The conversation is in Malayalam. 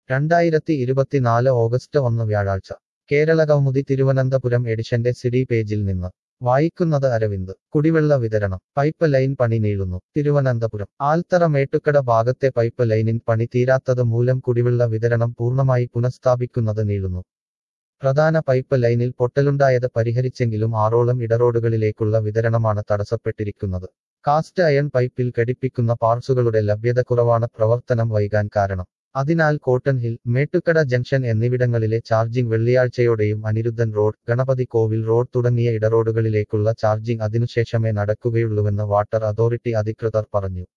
രണ്ടായിരത്തി ഇരുപത്തിനാല് ഓഗസ്റ്റ് ഒന്ന് വ്യാഴാഴ്ച കേരള കൗമുദി തിരുവനന്തപുരം എഡിഷന്റെ സിഡി പേജിൽ നിന്ന് വായിക്കുന്നത് അരവിന്ദ് കുടിവെള്ള വിതരണം പൈപ്പ് ലൈൻ പണി നീളുന്നു തിരുവനന്തപുരം ആൽത്തറ മേട്ടുക്കട ഭാഗത്തെ പൈപ്പ് ലൈനിൻ പണി തീരാത്തത് മൂലം കുടിവെള്ള വിതരണം പൂർണ്ണമായി പുനഃസ്ഥാപിക്കുന്നത് നീളുന്നു പ്രധാന പൈപ്പ് ലൈനിൽ പൊട്ടലുണ്ടായത് പരിഹരിച്ചെങ്കിലും ആറോളം ഇടറോഡുകളിലേക്കുള്ള വിതരണമാണ് തടസ്സപ്പെട്ടിരിക്കുന്നത് കാസ്റ്റ് അയൺ പൈപ്പിൽ ഘടിപ്പിക്കുന്ന പാർട്സുകളുടെ ലഭ്യത കുറവാണ് പ്രവർത്തനം വൈകാൻ കാരണം അതിനാൽ കോട്ടൺ ഹിൽ മേട്ടുക്കട ജംഗ്ഷൻ എന്നിവിടങ്ങളിലെ ചാർജിംഗ് വെള്ളിയാഴ്ചയോടെയും അനിരുദ്ധൻ റോഡ് ഗണപതി കോവിൽ റോഡ് തുടങ്ങിയ ഇടറോഡുകളിലേക്കുള്ള ചാർജിംഗ് അതിനുശേഷമേ നടക്കുകയുള്ളൂവെന്ന് വാട്ടർ അതോറിറ്റി അധികൃതർ പറഞ്ഞു